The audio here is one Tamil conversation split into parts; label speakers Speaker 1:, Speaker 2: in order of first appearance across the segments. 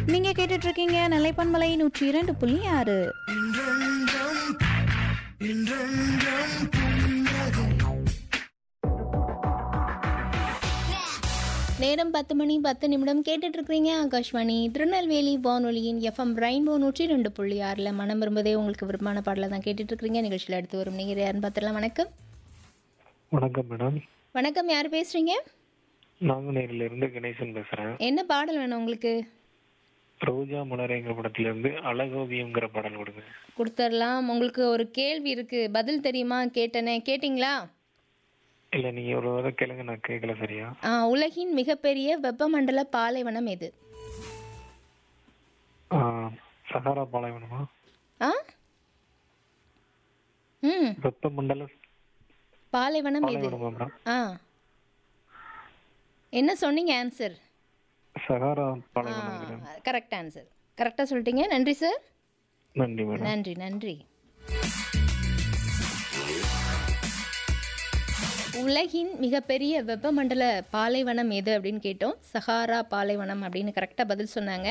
Speaker 1: நீங்க கேட்டுட்டு இருக்கீங்க நிலைப்பன்மலை நூற்றி இரண்டு புள்ளி ஆறு நேரம் பத்து மணி பத்து நிமிடம் கேட்டுட்டு இருக்கிறீங்க ஆகாஷ்வாணி திருநெல்வேலி வானொலியின் எஃப்எம் ரெயின்போ நூற்றி ரெண்டு புள்ளி ஆறில் மனம் விரும்பதே உங்களுக்கு விருப்பமான பாடலை தான் கேட்டுட்டு இருக்கிறீங்க நிகழ்ச்சியில் அடுத்து வரும் நீங்கள் யாருன்னு பார்த்துடலாம் வணக்கம்
Speaker 2: வணக்கம் மேடம்
Speaker 1: வணக்கம் யார் பேசுறீங்க
Speaker 2: நாங்குநேரில இருந்து கணேசன் பேசுறேன்
Speaker 1: என்ன பாடல் வேணும் உங்களுக்கு
Speaker 2: ரோஜா மலரேங்கிற படத்துல இருந்து அழகோவியம்ங்கிற பாடல் கொடுங்க
Speaker 1: கொடுத்துடலாம் உங்களுக்கு ஒரு கேள்வி இருக்கு பதில் தெரியுமா கேட்டனே கேட்டிங்களா
Speaker 2: இல்ல நீங்க ஒரு வரை கேளுங்க நான் கேட்கல சரியா
Speaker 1: ஆ, உலகின் மிகப்பெரிய வெப்பமண்டல பாலைவனம் எது
Speaker 2: ஆ, சஹாரா பாலைவனமா
Speaker 1: ஆ ம்
Speaker 2: வெப்பமண்டல
Speaker 1: பாலைவனம் எது
Speaker 2: பாலைவனமா மேடம்
Speaker 1: ஆ என்ன சொன்னீங்க ஆன்சர்
Speaker 2: சஹாரா பாலைவனம் மேடம்
Speaker 1: கரெக்ட் ஆன்சர் கரெக்டாக சொல்லிட்டீங்க நன்றி சார்
Speaker 2: நன்றி மேடம்
Speaker 1: நன்றி நன்றி உலகின் மிகப்பெரிய வெப்பமண்டல பாலைவனம் எது அப்படின்னு கேட்டோம் சஹாரா பாலைவனம் அப்படின்னு கரெக்டாக பதில் சொன்னாங்க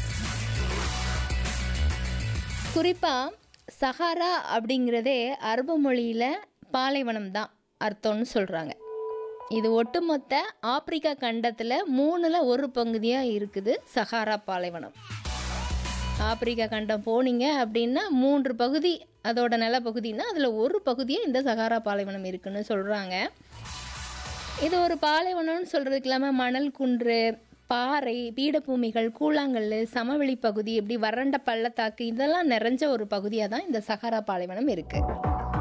Speaker 1: குறிப்பாக சஹாரா அப்படிங்கிறதே அரபு மொழியில் பாலைவனம் தான் அர்த்தம்னு சொல்கிறாங்க இது ஒட்டுமொத்த ஆப்பிரிக்கா கண்டத்தில் மூணில் ஒரு பகுதியாக இருக்குது சஹாரா பாலைவனம் ஆப்பிரிக்கா கண்டம் போனீங்க அப்படின்னா மூன்று பகுதி அதோட நிலப்பகுதின்னா அதில் ஒரு பகுதியே இந்த சகாரா பாலைவனம் இருக்குன்னு சொல்கிறாங்க இது ஒரு பாலைவனம்னு சொல்கிறதுக்கு இல்லாமல் மணல் குன்று பாறை பீடபூமிகள் கூழாங்கல் சமவெளி பகுதி இப்படி வறண்ட பள்ளத்தாக்கு இதெல்லாம் நிறைஞ்ச ஒரு பகுதியாக தான் இந்த சகாரா பாலைவனம் இருக்குது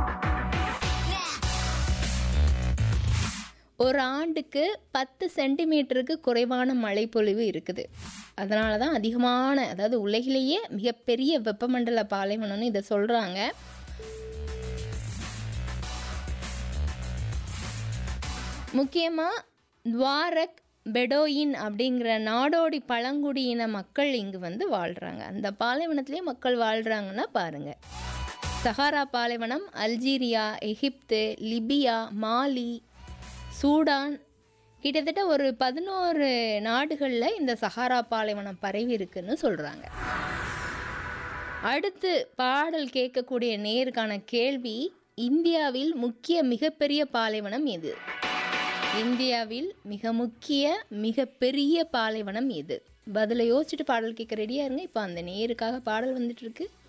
Speaker 1: ஒரு ஆண்டுக்கு பத்து சென்டிமீட்டருக்கு குறைவான மழைப்பொழிவு இருக்குது அதனால தான் அதிகமான அதாவது உலகிலேயே மிகப்பெரிய வெப்பமண்டல பாலைவனம்னு இதை சொல்கிறாங்க முக்கியமாக துவாரக் பெடோயின் அப்படிங்கிற நாடோடி பழங்குடியின மக்கள் இங்கு வந்து வாழ்கிறாங்க அந்த பாலைவனத்திலே மக்கள் வாழ்கிறாங்கன்னா பாருங்கள் சஹாரா பாலைவனம் Algeria Egypt Libya Mali Sudan கிட்டத்தட்ட ஒரு பதினோரு நாடுகளில் இந்த சஹாரா பாலைவனம் பரவி இருக்குன்னு சொல்கிறாங்க அடுத்து பாடல் கேட்கக்கூடிய நேருக்கான கேள்வி இந்தியாவில் முக்கிய மிகப்பெரிய பாலைவனம் எது இந்தியாவில் மிக முக்கிய மிகப்பெரிய பாலைவனம் எது பதிலை யோசிச்சுட்டு பாடல் கேட்க ரெடியாக இருங்க இப்போ அந்த நேருக்காக பாடல் வந்துட்டு இருக்கு